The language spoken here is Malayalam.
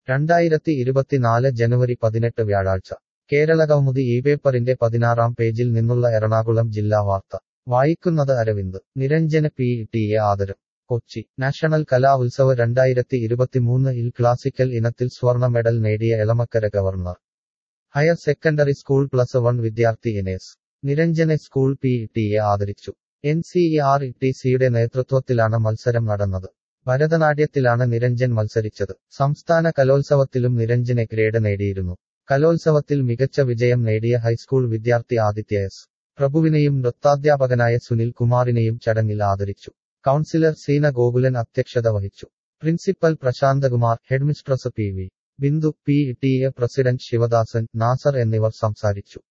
രണ്ടായിരത്തി ഇരുപത്തിനാല് ജനുവരി പതിനെട്ട് വ്യാഴാഴ്ച കേരള കൗമുദി ഈ പേപ്പറിന്റെ പതിനാറാം പേജിൽ നിന്നുള്ള എറണാകുളം ജില്ലാ വാർത്ത വായിക്കുന്നത് അരവിന്ദ് നിരഞ്ജന് പി ടി എ ആദരം കൊച്ചി നാഷണൽ കലാ ഉത്സവ് രണ്ടായിരത്തി ഇരുപത്തിമൂന്ന് ഇൽ ക്ലാസിക്കൽ ഇനത്തിൽ സ്വർണ്ണ മെഡൽ നേടിയ Elamakkara governor higher secondary school plus one വിദ്യാർത്ഥി എനേസ് നിരഞ്ജനെ സ്കൂൾ പി ടി എ ആദരിച്ചു N C E R T സിയുടെ നേതൃത്വത്തിലാണ് മത്സരം നടന്നത് ഭരതനാട്യത്തിലാണ് നിരഞ്ജൻ മത്സരിച്ചത് സംസ്ഥാന കലോത്സവത്തിലും നിരഞ്ജനെ ഗ്രേഡ് നേടിയിരുന്നു കലോത്സവത്തിൽ മികച്ച വിജയം നേടിയ ഹൈസ്കൂൾ വിദ്യാർത്ഥി ആദിത്യ എസ് പ്രഭുവിനെയും നൃത്താധ്യാപകനായ സുനിൽ കുമാറിനെയും ചടങ്ങിൽ ആദരിച്ചു കൗൺസിലർ സീന ഗോകുലൻ അധ്യക്ഷത വഹിച്ചു principal Prashanthakumar headmistress P V Bindu P T A president Sivadasan Nasar എന്നിവർ സംസാരിച്ചു